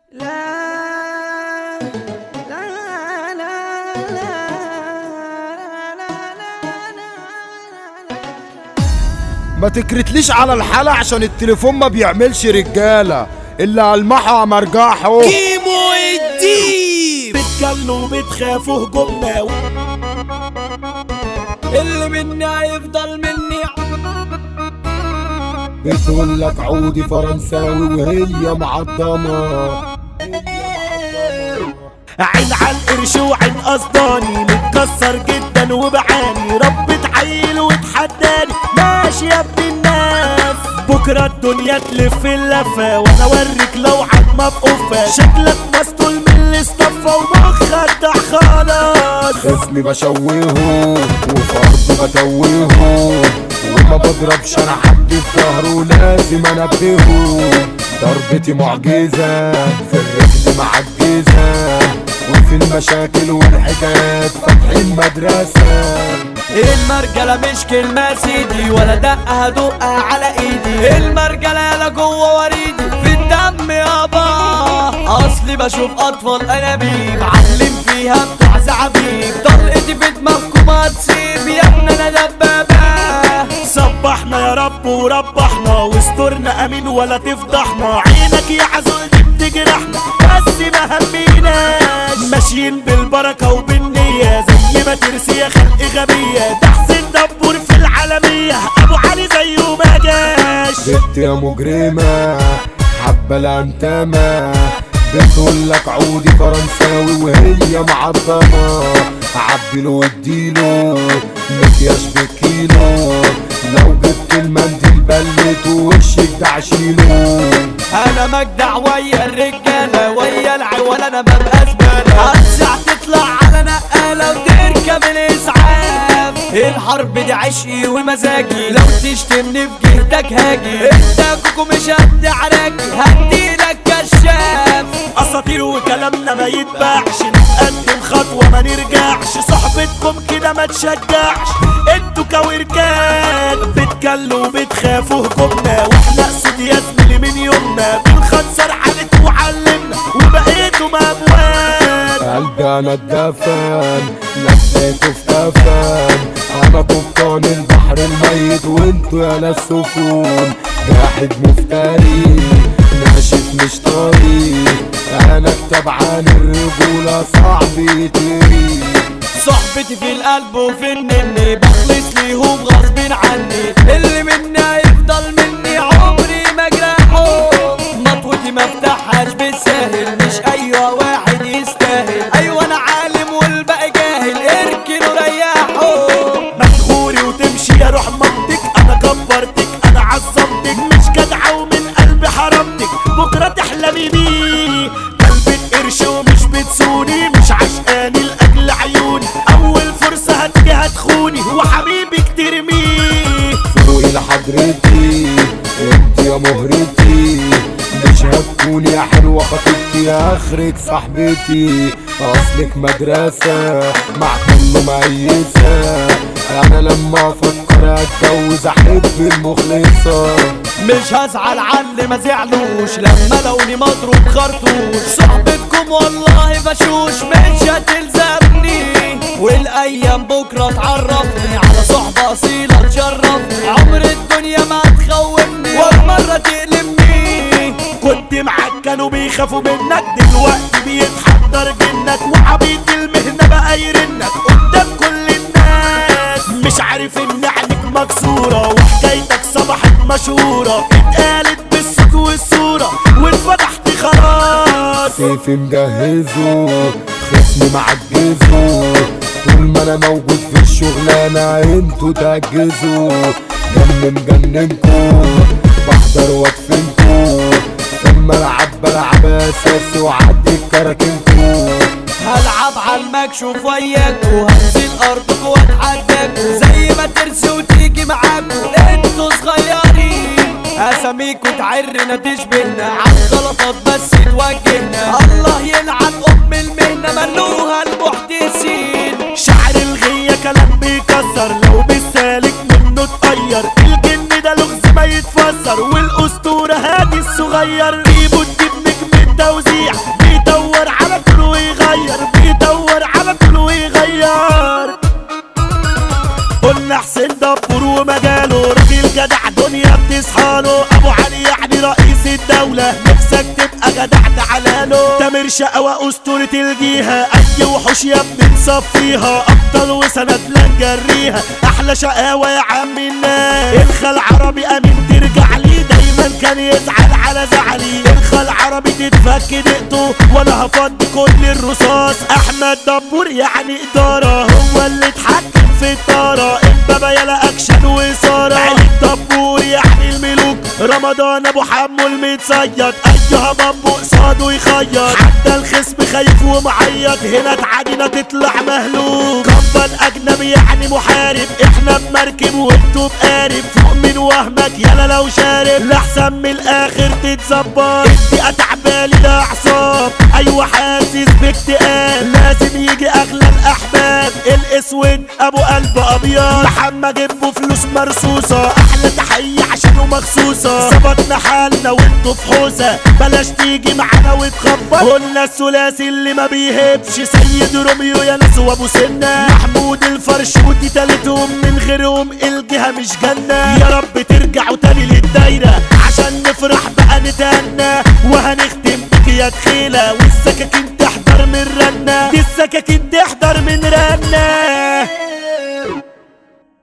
لا لا لا لا ما تكرتليش على الحالة عشان التليفون ما بيعملش رجالة اللي ألمحه مرجحه كيمو الديب بتجلوا بتخافوا هجومنا اللي مني هيفضل مني بتقول لك عودي فرنساوي وهي معضمة عين على القرش وعين قصداني متكسر جدا وبعاني رب تعيل وتحداني ماشي يا ابن الناس بكرة الدنيا تلف اللفة وانا اوريك لو عدمة بقفة شكلك مسطول من الاستفة ومخك ده خلاص اسمي بشوهه وفرضه بتوهه وما بضربش انا حد في ظهره لازم انبهه ضربتي معجزة في الرجل معجزة وفي المشاكل والحكايات فاتحين مدرسة المرجلة مش كلمة سيدي ولا دقة هدقها على ايدي المرجلة لا جوه وريدي في الدم يابا اصلي بشوف اطفال انابيب علم فيها بتوع زعبيب طلقتي في دماغكم هتسيب يا ابني انا دبابة صبحنا يا رب وربحنا واسترنا امين ولا تفضحنا عينك يا عزول دي بتجرحنا بس ما هميناش ماشيين بالبركة وبالنية زي ما ترسي يا خلق غبية ده حسين دبور في العالمية ابو علي زيه ما جاش بنت يا مجرمة حبة الانتمة بتقول لك عودي فرنساوي وهي معضمة عبيله واديله مكياج بكيلو لو جبت المنديل بلته وشك ده عشيله انا مجدع ويا الرجالة ويا العوال انا ببقى زبالة هتسع تطلع على نقالة وتركب الاسعاف الحرب دي عشقي ومزاجي لو تشتمني في جهتك هاجي انت كوكو مش قد عراكي هديلك كشاف اساطير وكلامنا ما يتباعش نتقدم خطوة ما نرجعش صحبتكم كده ما تشجعش انتوا كوركان بتكلوا وبتخافوا هجومنا واحنا اسود يا زميلي من يومنا بنخنصر عليك وعلمنا وبقيتوا مبوات قلبي انا اتدفن لفيته في كفن انا قبطان البحر الميت وانتوا يا ناس سفون جاحد مفتري ناشف مش طريق انا كتاب عن الرجولة صعب يتري صحبتي في القلب وفي النني بخلص ليهم غصب عني اللي مني هيفضل مني عمري ما جرحه مطوتي ما افتحهاش بالساهل مش ايوه واحد يستاهل ايوه انا عالم والباقي جاهل اركنوا ريحوا مدغوري وتمشي يا روح مامتك انا كبرتك انا عظمتك مش جدعه ومن قلبي حرمتك بكره تحلمي بيه قلبك قرش ومش بتسوني مش عشقاني لاجل عيوني اول فرصه هتجي هتخوني وحبيبك ترميه فوقي لحضرتي انت يا مهرتي مش هتكوني يا حلوة خطيبتي يا اخرك صاحبتي اصلك مدرسة مع كله ميسة انا لما افكر اتجوز احب المخلصة مش هزعل على اللي ما زعلوش لما لوني مضروب خرطوش صحبتكم والله بشوش مش هتلزمني والايام بكره تعرفني على صحبه اصيله تشرفني عمر الدنيا ما تخوفني ولا مره تقلمني كنت معاك كانوا بيخافوا منك دلوقتي بيتحضر جنك وعبيد المهنه بقى يرنك قدام كل الناس مش عارف ان عينك مكسوره وحكايتك صبحت مشهوره اتقالت بالصوت والصوره واتفتحت خلاص سيفي مجهزه خصمي معجزه طول ما انا موجود في الشغلانة انتوا تأجزوا جن مجننكم بحضر وادفنكم في الملعب بلعب اساسي وعدي الكراكنكم هلعب على المكشوف وياكو هنزل ارضكو واتحداكو زي ما ترسي وتيجي معاكو انتوا صغيرين اساميكو تعرنا تشبهنا عالغلطات بس توجهنا الله يلعن ام المهنة ملوها المحدثين شعر الغية كلام بيكسر لو بالسالك منه اتغير الجن ده لغز ما يتفسر والاسطورة هادي الصغير جيبوا الدب نجم التوزيع بيدور على كل ويغير بيدور على كل ويغير قلنا حسين دبور ومجاله راجل جدع دنيا بتصحاله ابو علي يعني رئيس الدولة نفسك تبقى جدع تعالاله تامر شقوة اسطورة الجيهة اي وحوش يا ابني نصفيها ابطال وسند لا نجريها احلى شقاوة يا عم الناس الخال عربي امين ترجع لي دايما كان يزعل على زعلي الخال عربي تتفك دقته وانا هفضي كل الرصاص احمد دبور يعني ادارة هو اللي اتحكم في الطارة امبابة يلا اكشن وإثارة علي الدبور يعني الملوك رمضان ابو حمو المتصيد ايها بابو قصاده يخيط حتى الخصم خايف ومعيط هنا تعادينا تطلع مهلوك كفن اجنبي يعني محارب احنا بمركب وانتوا بقارب فوق من وهمك يلا لو شارب لاحسن من الاخر تتظبط الدقيقة تعبالي الاعصاب ايوه حاسس باكتئاب لازم يجي اغلى الاحباب الاسود ابو قلب ابيض محمد جنبه فلوس مرصوصة احلى تحية عشانه مخصوصة ظبطنا حالنا وانتوا في حوسة بلاش تيجي معانا وتخبط قلنا الثلاثي اللي ما بيهبش سيد روميو يا ناس وابو سنة محمود الفرشوتي تالتهم من غيرهم الجهة مش جنة يا رب ترجعوا تاني للدايرة عشان نفرح بقى نتهنى وهنختم بك يا تخيلة والسكاكين تحضر من رنة دي السكاكين تحضر من رنة